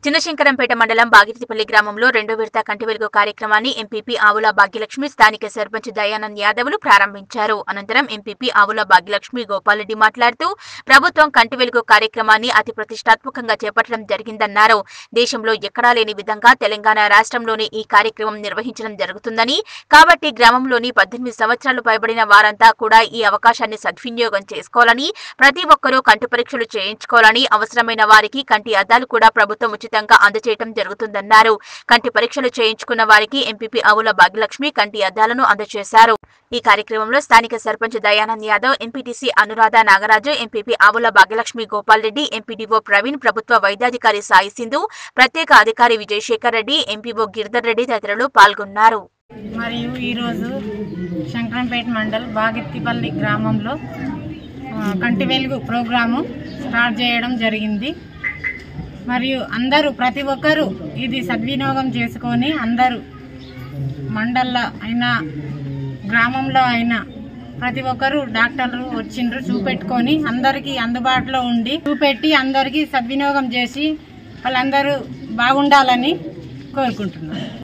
చిన్నశంకరంపేట మండలం బాగిరిపల్లి గ్రామంలో రెండో విడత కంటి వెలుగు కార్యక్రమాన్ని ఎంపీపీ ఆవుల భాగ్యలక్ష్మి స్థానిక సర్పంచ్ దయానంద్ యాదవ్లు ప్రారంభించారు అనంతరం ఎంపీపీ ఆవుల భాగ్యలక్ష్మి గోపాల్రెడ్డి మాట్లాడుతూ ప్రభుత్వం కంటి వెలుగు కార్యక్రమాన్ని అతి ప్రతిష్టాత్మకంగా చేపట్టడం జరిగిందన్నారు దేశంలో ఎక్కడా లేని విధంగా తెలంగాణ రాష్ట్రంలోని ఈ కార్యక్రమం నిర్వహించడం జరుగుతుందని కాబట్టి గ్రామంలోని పద్దెనిమిది సంవత్సరాలు పైబడిన వారంతా కూడా ఈ అవకాశాన్ని సద్వినియోగం చేసుకోవాలని ప్రతి ఒక్కరూ కంటి పరీక్షలు చేయించుకోవాలని అవసరమైన వారికి కంటి అద్దాలు కూడా ప్రభుత్వం ఉచితంగా అందజేయడం జరుగుతుందన్నారు కంటి పరీక్షలు చేయించుకున్న వారికి ఎంపీపీ ఆవుల భాగ్యలక్ష్మి కంటి అద్దాలను అందజేశారు ఈ కార్యక్రమంలో స్థానిక sarpanch Dayanand Yadav MPTC Anuradha Nagaraju MPP Avula Bhagyalakshmi Gopal Reddy MPDO Praveen ప్రభుత్వ వైద్యాధికారి సాయి సింధు ప్రత్యేక అధికారి విజయశేఖర్ రెడ్డి ఎంపీఓ గిరిధర్ రెడ్డి తదితరులు పాల్గొన్నారు మరియు ఈరోజు శంకరంపేట మండల్ బాగెత్తిపల్లి గ్రామంలో ఆ, కంటి వెలుగు ప్రోగ్రాము స్టార్ట్ చేయడం జరిగింది మరియు అందరూ ప్రతి ఒక్కరూ ఇది సద్వినియోగం చేసుకొని అందరూ మండల్లో అయినా గ్రామంలో అయినా ప్రతి ఒక్కరు డాక్టర్లు వచ్చిండ్రు చూపెట్టుకొని అందరికీ అందుబాటులో ఉండి చూపెట్టి అందరికీ సద్వినియోగం చేసి వాళ్ళందరూ బాగుండాలని కోరుకుంటున్నాను